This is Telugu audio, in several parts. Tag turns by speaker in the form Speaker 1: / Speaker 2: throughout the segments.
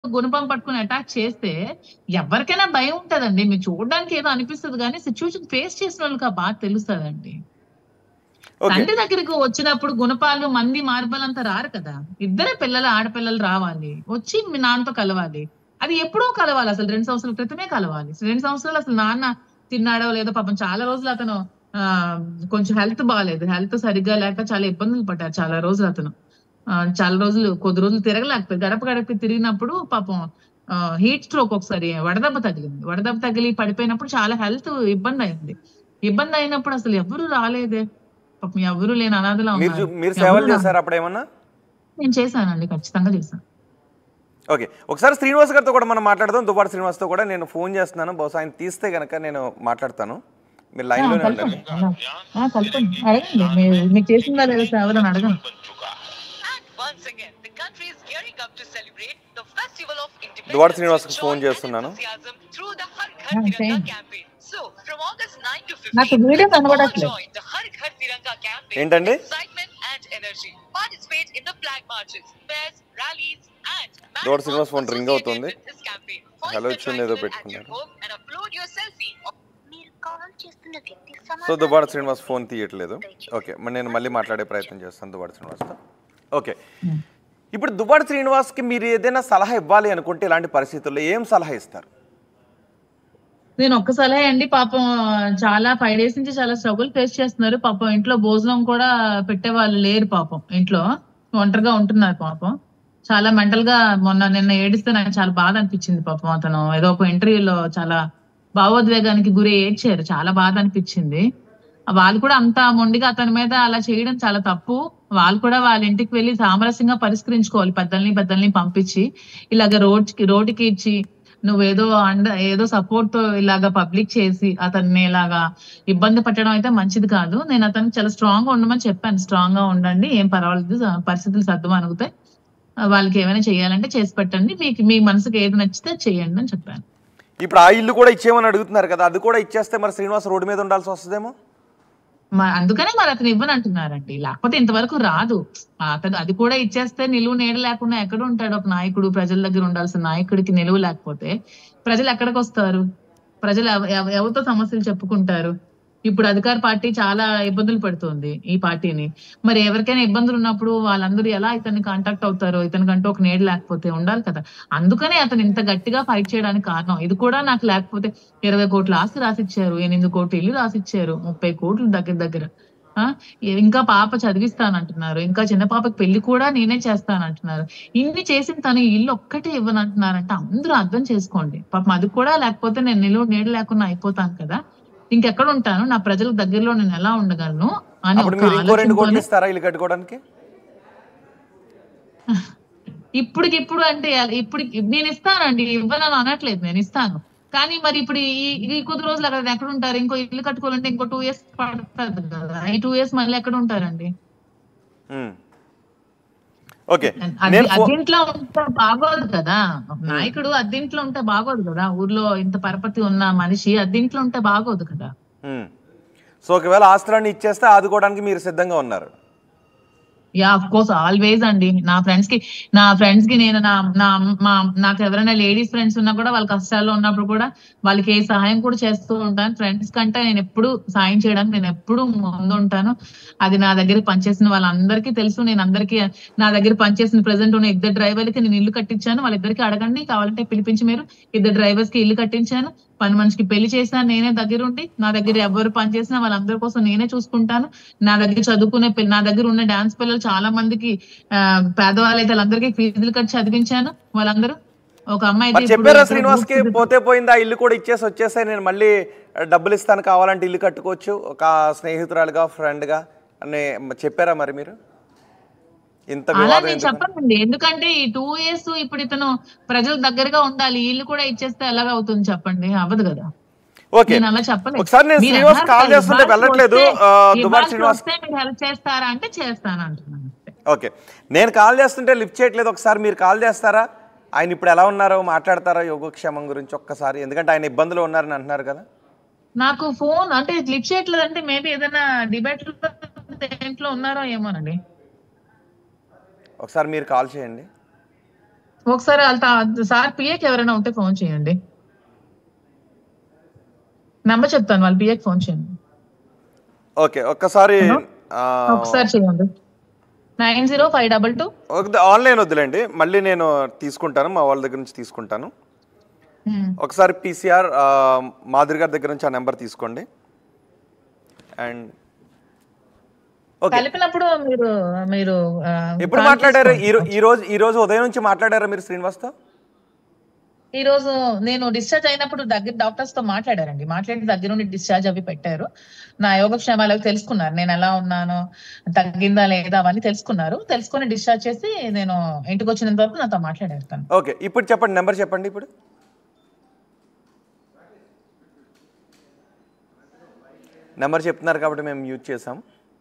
Speaker 1: గుణపం పట్టుకుని అటాక్ చేస్తే ఎవరికైనా భయం ఉంటదండి మీరు చూడడానికి ఏదో అనిపిస్తుంది కానీ సిచ్యువేషన్ ఫేస్ చేసిన వాళ్ళకి ఆ బాధ తెలుస్తుందండి
Speaker 2: ఓకే
Speaker 1: తండ్రి దగ్గరికి వచ్చినప్పుడు గుణపాలు మంది మార్బలంతా రారు కదా ఇద్దరే పిల్లలు ఆడపిల్లలు రావాలి వచ్చి మీ నాన్నతో కలవాలి అది ఎప్పుడో కలవాలి అసలు రెండు సంవత్సరాల క్రితమే కలవాలి రెండు సంవత్సరాలు అసలు నాన్న తిన్నాడో లేదో పాపం చాలా రోజులు అతను ఆ కొంచెం హెల్త్ బాగాలేదు హెల్త్ సరిగ్గా లేక చాలా ఇబ్బందులు పడ్డారు చాలా రోజులు అతను ఆ, చాలా రోజులు కొద్ది రోజులు తిరగలేకపోయి గడప గడపకి తిరిగినప్పుడు పాపం హీట్ స్ట్రోక్ ఒకసారి వడదెబ్బ తగిలింది వడదెబ్బ తగిలి పడిపోయినప్పుడు చాలా హెల్త్ ఇబ్బంది అయింది ఇబ్బంది అయినప్పుడు అసలు ఎవరు రాలేదే పాపం ఎవరు లేని అనాథలా
Speaker 2: మీరు
Speaker 1: ఉన్నారు
Speaker 2: చూ- మీరు
Speaker 1: ఎవరు
Speaker 2: సేవలు
Speaker 1: రా-
Speaker 2: చేశారు అప్పుడు ఏమన్నా
Speaker 1: నేను చేశానండి ఖచ్చితంగా చేశాను
Speaker 2: ఓకే ఒకసారి శ్రీనివాస్ గారితో కూడా మనం మాట్లాడదాం దుబాటి శ్రీనివాస్తో కూడా నేను ఫోన్ చేస్తున్నాను బహుశా ఆయన తీస్తే కనుక నేను మాట్లాడతాను మీరు లైన్లోనే ఉండండి
Speaker 1: కలపండి ఆ, కలపండి అడగండి మీరు- మీకు చేసిందా లేదా సేవలను అడగండి
Speaker 3: And once again, the country is gearing up to celebrate the Festival of Independence.
Speaker 2: Duvvada శ్రీనివాస్కి
Speaker 3: with
Speaker 2: ఫోన్
Speaker 3: joy and
Speaker 2: చేస్తున్నాను.
Speaker 3: enthusiasm Through the Har
Speaker 1: Yeah,
Speaker 3: Ghar Tiranga
Speaker 1: same.
Speaker 3: campaign. So, from August 9 to
Speaker 1: నాకు
Speaker 3: 15,
Speaker 1: వీడియో
Speaker 3: let's all
Speaker 1: కనబడట్లేదు
Speaker 3: join the Har Ghar Tiranga campaign
Speaker 2: ఏంటండి?
Speaker 3: with excitement and energy. Participate in the flag marches, fairs, rallies, and
Speaker 2: Duvvada
Speaker 3: marathons
Speaker 2: Srinivas phone ring
Speaker 3: associated
Speaker 2: అవుతుంది.
Speaker 3: with this campaign. Point
Speaker 2: hello
Speaker 3: the
Speaker 2: వచ్చింది ఏదో
Speaker 3: triangle at your
Speaker 2: పెట్టుకున్నారు.
Speaker 3: home and upload your selfie
Speaker 4: మీరు కాల్ చేస్తున్న వ్యక్తి
Speaker 2: సో దుబాడ శ్రీనివాస్ ఫోన్ తీయట్లేదు ఓకే మరి నేను మళ్ళీ మాట్లాడే ప్రయత్నం చేస్తాను దుబాడ శ్రీనివాస్తో ఓకే ఇప్పుడు దుబాడ శ్రీనివాస్కి మీరు ఏదైనా సలహా ఇవ్వాలి అనుకుంటే ఇలాంటి పరిస్థితుల్లో ఏం సలహా ఇస్తారు
Speaker 1: నేను ఒక్క సలహా అండి పాపం చాలా ఫైవ్ డేస్ నుంచి చాలా స్ట్రగుల్ ఫేస్ చేస్తున్నారు పాపం ఇంట్లో భోజనం కూడా పెట్టే వాళ్ళు లేరు పాపం ఇంట్లో ఒంటరిగా ఉంటున్నారు పాపం చాలా మెంటల్ గా మొన్న నిన్న ఏడిస్తే నాకు చాలా బాధ అనిపించింది పాపం అతను ఏదో ఒక ఇంటర్వ్యూలో చాలా భావోద్వేగానికి గురి ఏడ్చారు చాలా బాధ అనిపించింది వాళ్ళు కూడా అంత మొండిగా అతని మీద అలా చేయడం చాలా తప్పు వాళ్ళు కూడా వాళ్ళ ఇంటికి వెళ్ళి సామరస్యంగా పరిష్కరించుకోవాలి పెద్దల్ని పెద్దల్ని పంపించి ఇలాగ రోడ్కి రోడ్డుకి ఇచ్చి నువ్వేదో అండ ఏదో సపోర్ట్ తో ఇలాగా పబ్లిక్ చేసి అతన్ని ఇలాగా ఇబ్బంది పెట్టడం అయితే మంచిది కాదు నేను అతనికి చాలా స్ట్రాంగ్ గా ఉండమని చెప్పాను స్ట్రాంగ్ గా ఉండండి ఏం పర్వాలేదు పరిస్థితులు సర్దుమణుగుతాయి వాళ్ళకి ఏమైనా చేయాలంటే చేసి పెట్టండి మీకు మీ మనసుకి ఏది నచ్చితే అది చేయండి అని చెప్పాను
Speaker 2: ఇప్పుడు ఆ ఇల్లు కూడా ఇచ్చేయమని అడుగుతున్నారు కదా అది కూడా ఇచ్చేస్తే మరి శ్రీనివాస్ రోడ్డు మీద ఉండాల్సి వస్తుందేమో
Speaker 1: మ- అందుకనే మరి అతను ఇవ్వని అంటున్నారండి లేకపోతే ఇంతవరకు రాదు అతను అది కూడా ఇచ్చేస్తే నిలువు నీడ లేకుండా ఎక్కడ ఉంటాడు ఒక నాయకుడు ప్రజల దగ్గర ఉండాల్సిన నాయకుడికి నిలువు లేకపోతే ప్రజలు ఎక్కడికి వస్తారు ప్రజలు ఎవ- ఎవ- ఎవరితో సమస్యలు చెప్పుకుంటారు ఇప్పుడు అధికార పార్టీ చాలా ఇబ్బందులు పడుతుంది ఈ పార్టీని మరి ఎవరికైనా ఇబ్బందులు ఉన్నప్పుడు వాళ్ళందరూ ఎలా ఇతన్ని కాంటాక్ట్ అవుతారో ఇతనికంటూ ఒక నీడ లేకపోతే ఉండాలి కదా అందుకనే అతను ఇంత గట్టిగా ఫైట్ చేయడానికి కారణం ఇది కూడా నాకు లేకపోతే ఇరవై కోట్ల ఆస్తి రాసిచ్చారు ఎనిమిది కోట్ల ఇల్లు రాసిచ్చారు ముప్పై కోట్లు దగ్గర దగ్గర ఆ ఇంకా పాప చదివిస్తానంటున్నారు ఇంకా చిన్న పాపకి పెళ్లి కూడా నేనే చేస్తానంటున్నారు ఇన్ని చేసిన తను ఈ ఇల్లు ఒక్కటే ఇవ్వనంటున్నారంటే అందరూ అర్థం చేసుకోండి పాపం అది కూడా లేకపోతే నేను నిలువ నీడ లేకుండా అయిపోతాను కదా ఇంకెక్కడ ఉంటాను నా ప్రజల దగ్గరలో నేను ఎలా ఉండగలను అని
Speaker 2: అప్పుడు
Speaker 1: ఒక
Speaker 2: మీరు ఇంకో రెండు కోట్లు
Speaker 1: ఆలోచనతోనే
Speaker 2: ఇస్తారా ఇల్లు కట్టుకోవడానికి
Speaker 1: ఇప్పటికిప్పుడు అంటే ఎలా- ఇప్పుడు నేను ఇస్తానండి ఇవ్వనని అనట్లేదు నేను ఇస్తాను కానీ మరి ఇప్పుడు ఈ ఈ కొద్ది రోజులు అక్కడ ఎక్కడ ఉంటారు ఇంకో ఇల్లు కట్టుకోవాలంటే ఇంకో టూ ఇయర్స్ పడుతుంది కదా ఈ టూ ఇయర్స్ మళ్ళీ ఎక్కడ ఉంటారండి
Speaker 2: ఉమ్. ఓకే
Speaker 1: అది
Speaker 2: నేను ఫో-
Speaker 1: అద్దెంట్లో ఉంటే బాగోదు కదా ఒక నాయకుడు అద్దెంట్లో ఉంటే బాగోదు కదా ఊర్లో ఇంత పరపతి ఉన్న మనిషి అద్దెంట్లో ఉంటే బాగోదు కదా
Speaker 2: ఉమ్. సో ఒకవేళ ఆస్తులన్నీ ఇచ్చేస్తే ఆదుకోవడానికి మీరు సిద్ధంగా ఉన్నారు
Speaker 1: యా ఆఫ్ కోర్స్ ఆల్వేస్ అండి నా ఫ్రెండ్స్ కి నా ఫ్రెండ్స్ కి నేను నా నా మా నాకు ఎవరైనా లేడీస్ ఫ్రెండ్స్ ఉన్నా కూడా వాళ్ళ కష్టాల్లో ఉన్నప్పుడు కూడా వాళ్ళకి ఏ సహాయం కూడా చేస్తూ ఉంటాను ఫ్రెండ్స్ కంటే నేను ఎప్పుడు సాయం చేయడానికి నేను ఎప్పుడు ముందు ఉంటాను అది నా దగ్గర పనిచేసిన వాళ్ళందరికీ తెలుసు నేను అందరికీ నా దగ్గర పనిచేసిన ప్రెసెంట్ ఉన్న ఇద్దరు డ్రైవర్లకి నేను ఇల్లు కట్టించాను వాళ్ళిద్దరికి అడగండి కావాలంటే పిలిపించి మీరు ఇద్దరు డ్రైవర్స్ కి ఇల్లు కట్టించాను పని మనిషికి పెళ్లి చేసినా నేనే దగ్గర ఉండి నా దగ్గర ఎవరు పని చేసినా వాళ్ళందరి కోసం నేనే చూసుకుంటాను నా దగ్గర చదువుకునే పిల్ల- నా దగ్గర ఉన్న డాన్స్ పిల్లలు చాలా మందికి ఆ, పేదవాళ్ళు అయితే వాళ్ళందరికీ ఫీజులు కట్టి చదివించాను వాళ్ళందరూ ఒక అమ్మాయి
Speaker 2: మరి చెప్పారా శ్రీనివాస్ కి పోతే పోయింది ఆ ఇల్లు కూడా ఇచ్చేసి వచ్చేస్తే నేను మళ్ళీ డబ్బులు ఇస్తాను కావాలంటే ఇల్లు కట్టుకోవచ్చు ఒక స్నేహితురాలుగా ఫ్రెండ్ గా అని చెప్పారా మరి మీరు ఇంత
Speaker 1: అలా
Speaker 2: వివాదం
Speaker 1: నేను
Speaker 2: ఎందుకు?
Speaker 1: చెప్పనండి ఎందుకంటే ఈ టూ ఇయర్స్ ఇప్పుడు ఇతను ప్రజల దగ్గరగా ఉండాలి ఇల్లు కూడా ఇచ్చేస్తే ఎలాగ అవుతుంది చెప్పండి అవ్వదు కదా
Speaker 2: ఓకే
Speaker 1: నేను అలా చెప్పలేదు
Speaker 2: ఒకసారి నేను
Speaker 1: మీరు
Speaker 2: శ్రీనివాస్
Speaker 1: ఎవరు
Speaker 2: కాల్ చేస్తుంటే
Speaker 1: ఇవ్వాల్సి
Speaker 2: వెళ్ళట్లేదు
Speaker 1: వస్తే-
Speaker 2: ఆ, దుబార్
Speaker 1: ఇవ్వాల్సి
Speaker 2: శ్రీనివాస్
Speaker 1: వస్తే మీరు హెల్ప్ చేస్తారా అంటే చేస్తాను అంటున్నాను
Speaker 2: ఓకే నేను కాల్ చేస్తుంటే లిఫ్ట్ చేయట్లేదు ఒకసారి మీరు కాల్ చేస్తారా ఆయన ఇప్పుడు ఎలా ఉన్నారో మాట్లాడతారా యోగక్షేమం గురించి ఒక్కసారి ఎందుకంటే ఆయన ఇబ్బందులు ఉన్నారని అంటున్నారు కదా
Speaker 1: నాకు ఫోన్ అంటే లిఫ్ట్ చేయట్లేదు అంటే మేబీ ఏదైనా డిబేట్ దేంట్లో ఉన్నారో ఏమోనండి
Speaker 2: ఒకసారి మీరు కాల్ చేయండి
Speaker 1: ఒకసారి వాళ్ళ తా- సార్ పిఏకి ఎవరైనా ఉంటే ఫోన్ చేయండి నెంబర్ చెప్తాను వాళ్ళ పిఏకి ఫోన్ చేయండి
Speaker 2: ఓకే ఒక్కసారి ఆ,
Speaker 1: ఒకసారి చేయండి nine zero five double two
Speaker 2: ఒక- ఆన్లైన్ వద్దులేండి మళ్ళీ నేను తీసుకుంటాను మా వాళ్ళ దగ్గర నుంచి తీసుకుంటాను ఒకసారి పీసీఆర్ మాధురి గారి దగ్గర నుంచి ఆ నెంబర్ తీసుకోండి అండ్ ఓకే
Speaker 1: కలిపినప్పుడు మీరు మీరు ఆ,
Speaker 2: ఎప్పుడు
Speaker 1: call
Speaker 2: మాట్లాడారు
Speaker 1: చేసుకోండి.
Speaker 2: ఈ రో- ఈ రోజు ఈ రోజు ఉదయం నుంచి మాట్లాడారా మీరు శ్రీనివాస్తో
Speaker 1: ఈ రోజు నేను డిశ్చార్జ్ అయినప్పుడు దగ్గర డాక్టర్స్ తో మాట్లాడారండి మాట్లాడి దగ్గర నుండి డిశ్చార్జ్ అవి పెట్టారు నా యోగక్షేమాలు అవి తెలుసుకున్నారు నేను ఎలా ఉన్నాను తగ్గిందా లేదా అవన్నీ తెలుసుకున్నారు తెలుసుకొని డిశ్చార్జ్ చేసి నేను ఇంటికి వచ్చినంత వరకు నాతో మాట్లాడారు తను
Speaker 2: ఓకే ఇప్పుడు చెప్పండి నెంబర్ చెప్పండి ఇప్పుడు నెంబర్ చెప్తున్నారు కాబట్టి మేము యూజ్ చేసాం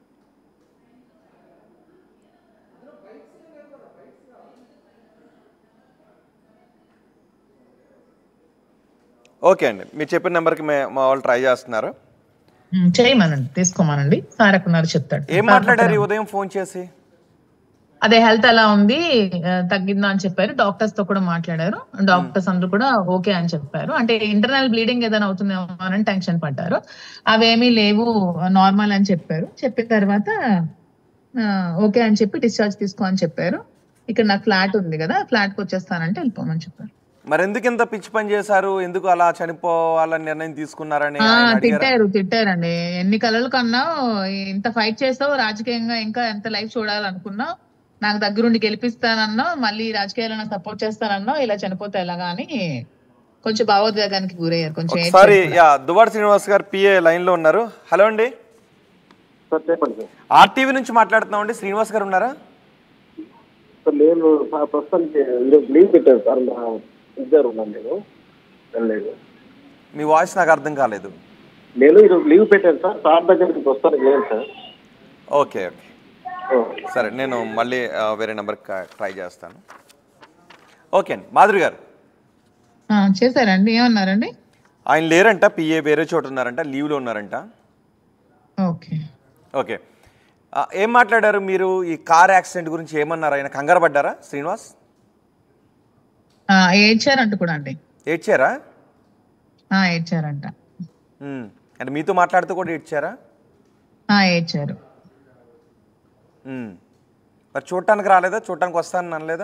Speaker 2: ఓకే అండి మీరు చెప్పిన నెంబర్కి మే మా వాళ్ళు ట్రై చేస్తున్నారు
Speaker 1: ఉమ్, చేయమనండి తీసుకోమనండి సార్ ఎక్కడున్నారు చెప్తాడు
Speaker 2: ఏం మాట్లాడారు ఈ ఉదయం ఫోన్ చేసి
Speaker 1: అదే హెల్త్ ఎలా ఉంది ఆ, తగ్గిందా అని చెప్పారు డాక్టర్స్ తో కూడా మాట్లాడారు డాక్టర్స్ అందరూ కూడా ఓకే అని చెప్పారు అంటే ఇంటర్నల్ బ్లీడింగ్ ఏదైనా అవుతుందేమో అని టెన్షన్ పడ్డారు అవేమీ లేవు నార్మల్ అని చెప్పారు చెప్పిన తర్వాత ఓకే అని చెప్పి డిశ్చార్జ్ తీసుకో అని చెప్పారు ఇక్కడ నాకు ఫ్లాట్ ఉంది కదా ఫ్లాట్ కి వచ్చేస్తానంటే వెళ్ళిపోమని చెప్పారు
Speaker 2: మరి ఎందుకు ఇంత పిచ్చి పని చేశారు ఎందుకు అలా చనిపోవాలని నిర్ణయం తీసుకున్నారని
Speaker 1: ఆ,
Speaker 2: ఆయన అడిగారా?
Speaker 1: తిట్టారు తిట్టారండి ఎన్ని కలలు కన్నావు ఇంత ఫైట్ చేస్తావు రాజకీయంగా ఇంకా ఎంత లైఫ్ చూడాలనుకున్నావు నాకు దగ్గరుండి గెలిపిస్తానన్నావు మళ్ళీ రాజకీయాల్లో నాకు సపోర్ట్ చేస్తానన్నావు ఇలా చనిపోతే ఎలాగా అని కొంచెం భావోద్వేగానికి గురయ్యారు కొంచెం
Speaker 2: ఒకసారి
Speaker 1: ఏడ్చారు.
Speaker 2: యా దువ్వాడ శ్రీనివాస్ గారు పిఏ లైన్ లో ఉన్నారు హలో అండి
Speaker 5: సార్ చెప్పండి సార్
Speaker 2: ఆర్టీవీ నుంచి మాట్లాడుతున్నాం అండి శ్రీనివాస్ గారు ఉన్నారా
Speaker 5: సార్ నేను ఆ ప్రస్తుతానికి ఈరోజు లీవ్ పెట్టాను సార్ మా ఇద్దరు ఉన్నాను నేను వెళ్ళలేదు
Speaker 2: మీ వాయిస్ నాకు అర్థం కాలేదు
Speaker 5: నేను ఈరోజు లీవ్ పెట్టాను సార్ సార్ దగ్గరికి ప్రస్తుతానికి లేదు సార్
Speaker 2: ఓకే ఓకే సరే నేను మళ్ళీ ఆ, వేరే నెంబర్కి ట్రై చేస్తాను ఓకే అండి మాధురి గారు
Speaker 1: ఆ, చేశారండి ఏమన్నారండి
Speaker 2: ఆయన లేరంట పిఏ వేరే చోట ఉన్నారంట లీవ్లో ఉన్నారంట
Speaker 1: ఓకే
Speaker 2: ఓకే ఆ, ఏం మాట్లాడారు మీరు ఈ కార్ యాక్సిడెంట్ గురించి ఏమన్నారు ఆయన కంగారు పడ్డారా శ్రీనివాస్
Speaker 1: ఆ, ఏడ్చారంట కూడా అండి
Speaker 2: ఏడ్చారా
Speaker 1: ఆ, ఏడ్చారంట
Speaker 2: ఉమ్. అంటే మీతో మాట్లాడుతూ కూడా ఏడ్చారా
Speaker 1: ఆ, ఏడ్చారు
Speaker 2: ఉమ్. మరి చూడటానికి రాలేదా చూడటానికి వస్తానని అనలేదా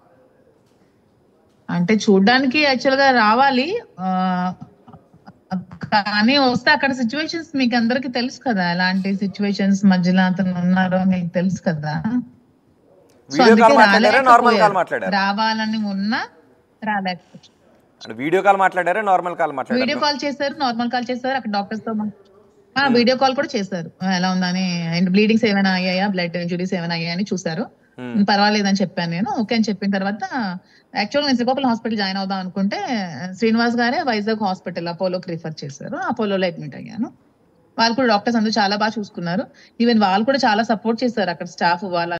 Speaker 1: అంటే చూడ్డానికి యాక్చువల్ గా రావాలి ఆ, కానీ వస్తే అక్కడ సిచ్యువేషన్స్ మీకు అందరికి తెలుసు కదా ఎలాంటి సిచ్యువేషన్స్ మధ్యలో అతను ఉన్నారో మీకు తెలుసు కదా So
Speaker 2: వీడియో కాల్
Speaker 1: అందుకే
Speaker 2: మాట్లాడారా నార్మల్ కాల్
Speaker 1: రాలేకపోయారు.
Speaker 2: మాట్లాడారా
Speaker 1: రావాలని ఉన్నా రాలేకపోయారు
Speaker 2: అంటే వీడియో కాల్ మాట్లాడారా నార్మల్ కాల్
Speaker 1: వీడియో
Speaker 2: మాట్లాడారా
Speaker 1: కాల్ చేశారు నార్మల్ కాల్ చేశారు అక్కడ డాక్టర్స్ తో మా- ఆ, వీడియో కాల్ కూడా చేశారు ఆ, ఎలా ఉందని బ్లీడింగ్స్ ఏమైనా అయ్యాయా బ్లడ్ ఇంజురీస్ ఏమైనా అయ్యాయా అని చూశారు పర్వాలేదని చెప్పాను నేను ఓకే అని చెప్పిన తర్వాత యాక్చువల్ నేను శ్రీకాకుళం హాస్పిటల్ జాయిన్ అవుదాం అనుకుంటే శ్రీనివాస్ గారే వైజాగ్ హాస్పిటల్ అపోలోకి రిఫర్ చేశారు అపోలోలో అడ్మిట్ అయ్యాను వాళ్ళు కూడా డాక్టర్స్ అందరూ చాలా బాగా చూసుకున్నారు ఈవెన్ వాళ్ళు కూడా చాలా సపోర్ట్ చేశారు అక్కడ స్టాఫ్ వాళ్ళ